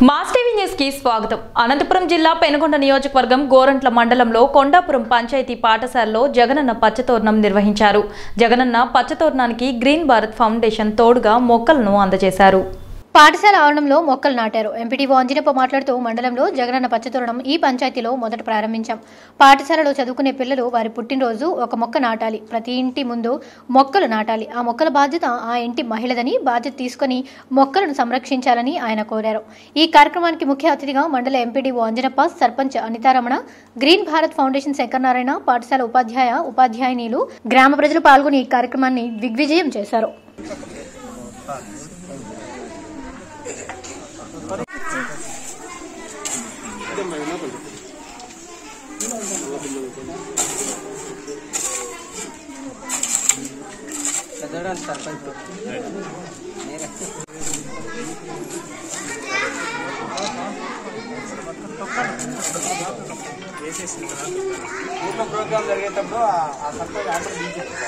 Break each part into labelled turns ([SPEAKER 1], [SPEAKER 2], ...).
[SPEAKER 1] Mass TV news కి స్వాగతం అనంతపురం జిల్లా పెనుగొండ నియోజకవర్గం గోరంట్ల మండలంలో కొండాపురం పంచాయతీ పాఠశాలలో జగనన్న పచ్చతోరణం నిర్వహించారు జగనన్న పచ్చతోరణానికి గ్రీన్ భారత్ ఫౌండేషన్ తోడుగా మొక్కలను అందజేశారు
[SPEAKER 2] పాఠశాల ఆవరణంలో మొక్కలు నాటారు ఎంపీటీఓ అంజనప్ప మాట్లాడుతూ మండలంలో జగనన్న పచ్చతోరణం ఈ పంచాయతీలో మొదట ప్రారంభించాం పాఠశాలలో చదువుకునే పిల్లలు వారి పుట్టినరోజు ఒక మొక్క నాటాలి ప్రతి ఇంటి ముందు మొక్కలు నాటాలి ఆ మొక్కల బాధ్యత ఆ ఇంటి మహిళదని బాధ్యత తీసుకుని మొక్కలను సంరక్షించాలని ఆయన కోరారు ఈ కార్యక్రమానికి ముఖ్య అతిథిగా మండల MPDO Anjanappa sarpanch Anitharamana green Bharat foundation Shankaranarayana పాఠశాల ఉపాధ్యాయ ఉపాధ్యాయునిలు గ్రామ ప్రజలు పాల్గొని ఈ కార్యక్రమాన్ని దిగ్విజయం చేశారు
[SPEAKER 3] ఊర్లో ప్రోగ్రామ్ జరిగేటప్పుడు ఆ- ఆ సర్పంచ్ ఆర్డర్ దించేస్తా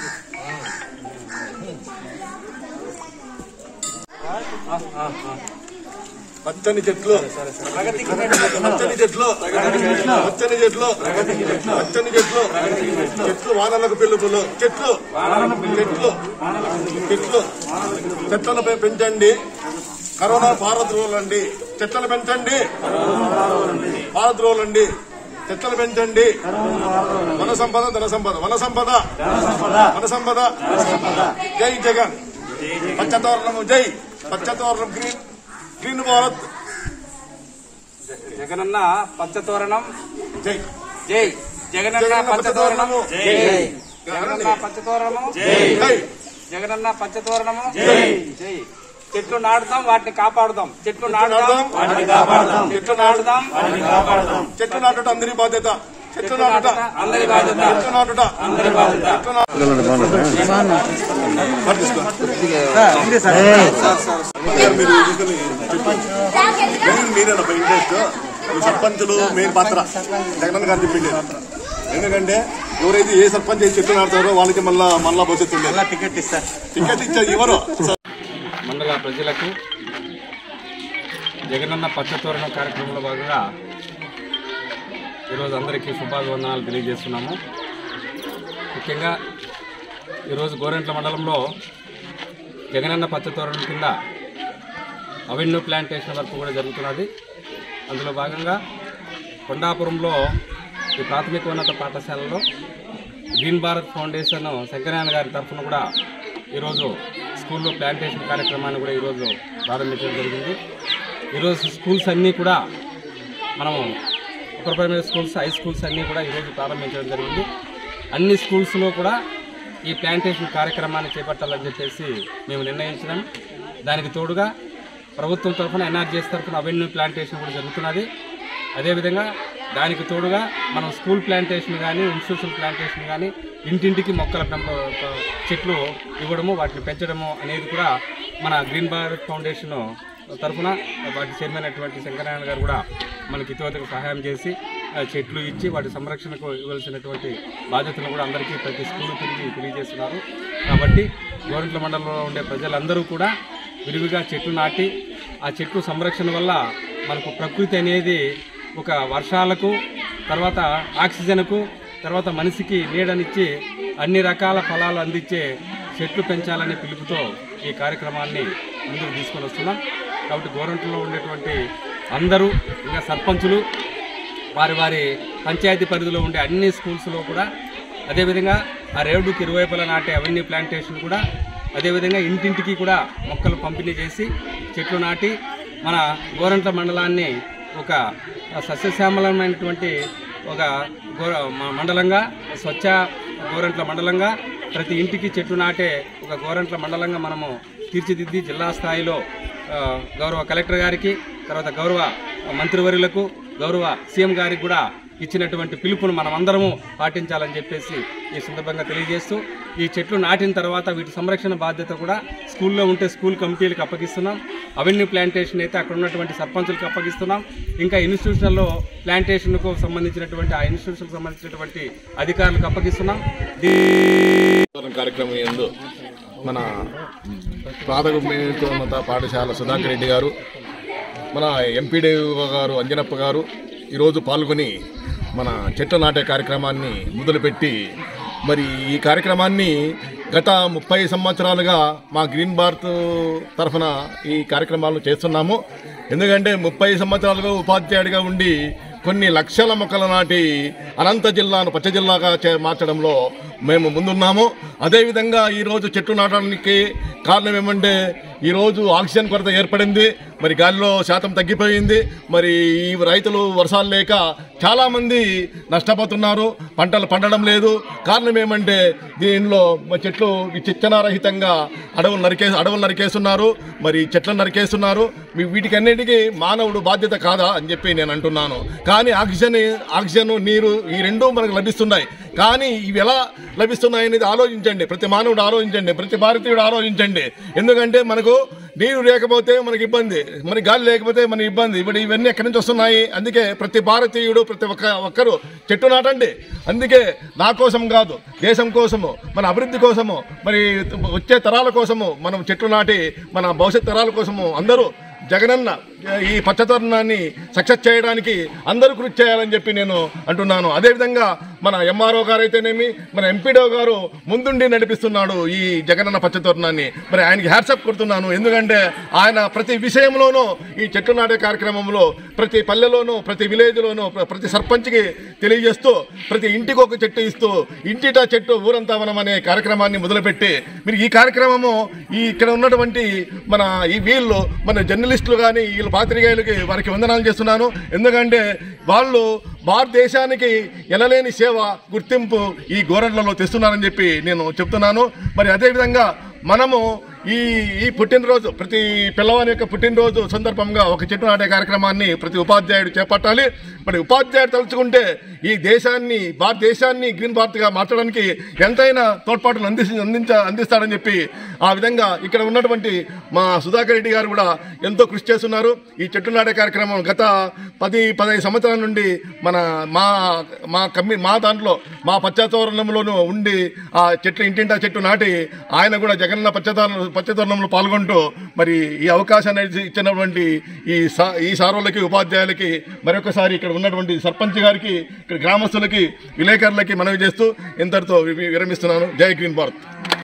[SPEAKER 4] పచ్చని చెట్లు
[SPEAKER 3] ప్రగతికి
[SPEAKER 4] పచ్చని చెట్లు పచ్చని చెట్లు పచ్చని చెట్లు చెట్లు వానలకు పిలుపులు చెట్లు చెట్లు చెట్లు చెట్లను పె- పెంచండి కరోనా పారద్రోలండి చెట్లను పెంచండి పారద్రోలండి చెట్లను పెంచండి వన సంపద ధన సంపద వన సంపద వన సంపద జై జగన్ పచ్చతోరణము జై పచ్చతోరణం గ్రీన్ గ్రీన్ భారత్
[SPEAKER 3] జగనన్న పచ్చతోరణం
[SPEAKER 4] జై
[SPEAKER 3] జై జగనన్న
[SPEAKER 4] జగనన్న
[SPEAKER 3] పచ్చతోరణము
[SPEAKER 4] పచ్చతోరణము.
[SPEAKER 3] జై జగనన్న పచ్చతోరణము
[SPEAKER 4] జై
[SPEAKER 3] జగనన్న పచ్చతోరణము జై చెట్లు నాటుదాం వాటిని కాపాడుదాం చెట్లు నాటుదాం
[SPEAKER 4] నాటుదాం,
[SPEAKER 3] వాటిని కాపాడుదాం చెట్లు నాటుదాం
[SPEAKER 4] చెట్లు నాటుట అందరి బాధ్యత చెట్లు
[SPEAKER 3] చెట్లు
[SPEAKER 4] నాటుట
[SPEAKER 3] నాటుట అందరి బాధ్యత
[SPEAKER 4] చెట్లు నాటుట
[SPEAKER 3] అందరి బాధ్యత
[SPEAKER 4] చెట్లు నాటుట మీరు ఎందుకని చెప్పండి. మెయిన్ మీరేనా ఇంట్రెస్ట్ సర్పంచులు మెయిన్ పాత్ర జగన్ గారు చెప్పింది ఎందుకంటే ఎవరైతే ఏ సర్పంచ్ ఏ చెట్లు నాటుతారో వాళ్ళకి మళ్ళా మళ్ళా భవిష్యత్తు ఉండేది
[SPEAKER 3] టికెట్ ఇస్తారు
[SPEAKER 4] టికెట్ ఇచ్చేది ఎవరు
[SPEAKER 3] మండల ప్రజలకు జగనన్న పచ్చతోరణం కార్యక్రమంలో భాగంగా ఈరోజు అందరికీ శుభాభివందనాలు తెలియజేస్తున్నాము ముఖ్యంగా ఈరోజు గోరెంట్ల మండలంలో జగనన్న పచ్చతోరణం కింద అవెన్యూ ప్లాంటేషన్ వర్క్ కూడా జరుగుతున్నది అందులో భాగంగా కొండాపురంలో ఈ ప్రాథమిక ఉన్నత పాఠశాలలో గ్రీన్ భారత్ ఫౌండేషన్ శంకరనారాయణ గారి తరఫున కూడా ఈరోజు స్కూల్లో ప్లాంటేషన్ కార్యక్రమాన్ని కూడా ఈరోజు ప్రారంభించడం జరిగింది ఈరోజు స్కూల్స్ అన్నీ కూడా మనము upper primary schools high schools అన్నీ కూడా ఈరోజు ప్రారంభించడం జరిగింది అన్ని స్కూల్స్లో కూడా ఈ ప్లాంటేషన్ కార్యక్రమాన్ని చేపట్టాలని చెప్పేసి మేము నిర్ణయించినాం దానికి తోడుగా ప్రభుత్వం తరఫున ఎన్ఆర్జీఎస్ తరఫున అవెన్యూ ప్లాంటేషన్ కూడా జరుగుతున్నది అదేవిధంగా దానికి తోడుగా మనం స్కూల్ ప్లాంటేషన్ కానీ ఇన్స్టిట్యూషన్ ప్లాంటేషన్ కానీ ఇంటింటికి మొక్కల పెంప చెట్లు ఇవ్వడము వాటిని పెంచడము అనేది కూడా మన గ్రీన్ భారత్ ఫౌండేషన్ తరఫున వాటి చైర్మన్ అయినటువంటి శంకరనారాయణ గారు కూడా మనకి ఇతవతకు సహాయం చేసి ఆ చెట్లు ఇచ్చి వాటి సంరక్షణకు ఇవ్వాల్సినటువంటి బాధ్యతను కూడా అందరికీ ప్రతి స్కూల్ తిరిగి తెలియజేస్తున్నారు కాబట్టి గోరంట్ల మండలంలో ఉండే ప్రజలందరూ కూడా విరివిగా చెట్లు నాటి ఆ చెట్లు సంరక్షణ వల్ల మనకు ప్రకృతి అనేది ఒక వర్షాలకు తర్వాత ఆక్సిజన్కు తర్వాత మనిషికి నీడనిచ్చి అన్ని రకాల ఫలాలు అందించే చెట్లు పెంచాలనే పిలుపుతో ఈ కార్యక్రమాన్ని ముందుకు తీసుకొని వస్తున్నాం కాబట్టి గోరంట్లో ఉండేటువంటి అందరూ ఇంకా సర్పంచులు వారి వారి పంచాయతీ పరిధిలో ఉండే అన్ని స్కూల్స్లో కూడా అదేవిధంగా ఆ రేవుడుకి ఇరువైపులా నాటే అవన్నీ ప్లాంటేషన్ కూడా అదేవిధంగా ఇంటింటికి కూడా మొక్కలు పంపిణీ చేసి చెట్లు నాటి మన గోరంట్ల మండలాన్ని ఒక సస్యశ్యామలమైనటువంటి ఒక గోర మ- మండలంగా స్వచ్ఛ గోరంట్ల మండలంగా ప్రతి ఇంటికి చెట్లు నాటే ఒక గోరంట్ల మండలంగా మనము తీర్చిదిద్ది జిల్లా స్థాయిలో ఆ, గౌరవ కలెక్టర్ గారికి తర్వాత గౌరవ మంత్రివర్యులకు గౌరవ సీఎం గారికి కూడా ఇచ్చినటువంటి పిలుపును మనం అందరము పాటించాలని చెప్పేసి ఈ సందర్భంగా తెలియజేస్తూ ఈ చెట్లు నాటిన తర్వాత వీటి సంరక్షణ బాధ్యత కూడా స్కూల్లో ఉంటే స్కూల్ కమిటీలకు అప్పగిస్తున్నాం అవెన్యూ ప్లాంటేషన్ అయితే అక్కడ ఉన్నటువంటి సర్పంచులకు అప్పగిస్తున్నాం ఇంకా ఇన్స్టిట్యూషన్లో ప్లాంటేషన్కు సంబంధించినటువంటి ఆ ఇన్స్టిట్యూషన్కి సంబంధించినటువంటి అధికారులకు అప్పగిస్తున్నాం దీ-
[SPEAKER 4] కార్యక్రమం ఎందు మన ప్రాథమికోన్నత పాఠశాల సుధాకర్ రెడ్డి గారు
[SPEAKER 5] మన ఎంపీడీ గారు అంజనప్ప గారు ఈరోజు పాల్గొని మన చెట్ల నాటే కార్యక్రమాన్ని మొదలుపెట్టి మరి ఈ కార్యక్రమాన్ని గత ముప్పై సంవత్సరాలుగా మా గ్రీన్ భారత్ తరఫున ఈ కార్యక్రమాలను చేస్తున్నాము ఎందుకంటే ముప్పై సంవత్సరాలుగా ఉపాధ్యాయుడిగా ఉండి కొన్ని లక్షల మొక్కల నాటి అనంత జిల్లాను పచ్చ జిల్లాగా చే మార్చడంలో మేము ముందున్నాము అదేవిధంగా ఈరోజు చెట్లు నాటడానికి కారణం ఏమంటే ఈరోజు ఆక్సిజన్ కొరత ఏర్పడింది మరి గాలిలో శాతం తగ్గిపోయింది మరి ఈ రైతులు వర్షాలు లేక చాలామంది నష్టపోతున్నారు పంటలు పండడం లేదు కారణం ఏమంటే దీనిలో మా చెట్లు విచిచ్చనారహితంగా అడవులు నరికే అడవులు నరికేస్తున్నారు మరి చెట్లను నరికేస్తున్నారు మీ వీటికన్నిటికీ మానవుడు బాధ్యత కాదా అని చెప్పి నేను అంటున్నాను కానీ ఆక్సిజన్ ఆక్సిజన్ నీరు ఈ రెండూ మనకు లభిస్తున్నాయి కానీ ఇవి ఎలా లభిస్తున్నాయి అనేది ఆలోచించండి ప్రతి మానవుడు ఆలోచించండి ప్రతి భారతీయుడు ఆలోచించండి ఎందుకంటే మనకు నీరు లేకపోతే మనకి ఇబ్బంది మనకి గాలి లేకపోతే మనకి ఇబ్బంది ఇప్పుడు ఇవన్నీ ఎక్కడి నుంచి వస్తున్నాయి అందుకే ప్రతి భారతీయుడు ప్రతి ఒక్క ఒక్కరు చెట్టు నాటండి అందుకే నా కోసం కాదు దేశం కోసము మన అభివృద్ధి కోసము మరి వచ్చే తరాల కోసము మనం చెట్లు నాటి మన భవిష్యత్ తరాల కోసము అందరూ జగనన్న ఈ పచ్చతరుణాన్ని సక్సెస్ చేయడానికి అందరూ కృషి చేయాలని చెప్పి నేను అంటున్నాను అదేవిధంగా మన ఎంఆర్ఓ గారు అయితేనేమి మన ఎంపీడో గారు ముందుండి నడిపిస్తున్నాడు ఈ జగనన్న పచ్చతరుణాన్ని మరి ఆయనకి హ్యాట్సప్ కొడుతున్నాను ఎందుకంటే ఆయన ప్రతి విషయంలోనూ ఈ చెట్లు నాటే కార్యక్రమంలో ప్రతి పల్లెలోనూ ప్రతి విలేజ్లోనూ ప్ర- ప్రతి సర్పంచ్కి తెలియజేస్తూ ప్రతి ఇంటికి ఒక చెట్టు ఇస్తూ ఇంటిటా చెట్టు ఊరంతా వనం అనే కార్యక్రమాన్ని మొదలుపెట్టి మీరు ఈ కార్యక్రమము ఈ ఇక్కడ ఉన్నటువంటి మన ఈ వీళ్ళు మన జర్నలిస్టులు కానీ వీళ్ళ పాత్రికేయులకి వారికి వందనాలు చేస్తున్నాను ఎందుకంటే వాళ్ళు భారతదేశానికి ఎనలేని సేవ గుర్తింపు ఈ గోరంట్లలో తెస్తున్నారని చెప్పి నేను చెప్తున్నాను మరి అదేవిధంగా మనము ఈ ఈ పుట్టినరోజు ప్రతి పిల్లవాని యొక్క పుట్టినరోజు సందర్భంగా ఒక చెట్టు నాటే కార్యక్రమాన్ని ప్రతి ఉపాధ్యాయుడు చేపట్టాలి మరి ఉపాధ్యాయుడు తలుచుకుంటే ఈ దేశాన్ని భారతదేశాన్ని గ్రీన్ భారత్గా మార్చడానికి ఎంతైనా తోడ్పాటును అంది అందించ అందిస్తాడని చెప్పి ఆ విధంగా ఇక్కడ ఉన్నటువంటి మా సుధాకర్ రెడ్డి గారు కూడా ఎంతో కృషి చేస్తున్నారు ఈ చెట్టు నాటే కార్యక్రమం గత పది పదహైదు సంవత్సరాల నుండి మన మా మా కమ్మి మా దాంట్లో మా పశ్చాత్తోరణంలోనూ ఉండి ఆ చెట్లు ఇంటింటా చెట్టు నాటి ఆయన కూడా జగనన్న పశ్చాత్తోరణ పశ్చాత్తోరణంలో పాల్గొంటూ మరి ఈ అవకాశాన్ని ఇచ్చినటువంటి ఈ సా ఈ సారోలకి ఉపాధ్యాయులకి మరొకసారి ఇక్కడ ఉన్నటువంటి సర్పంచ్ గారికి ఇక్కడ గ్రామస్తులకి విలేకరులకి మనవి చేస్తూ ఇంతటితో వి- విరమిస్తున్నాను జై గ్రీన్ భారత్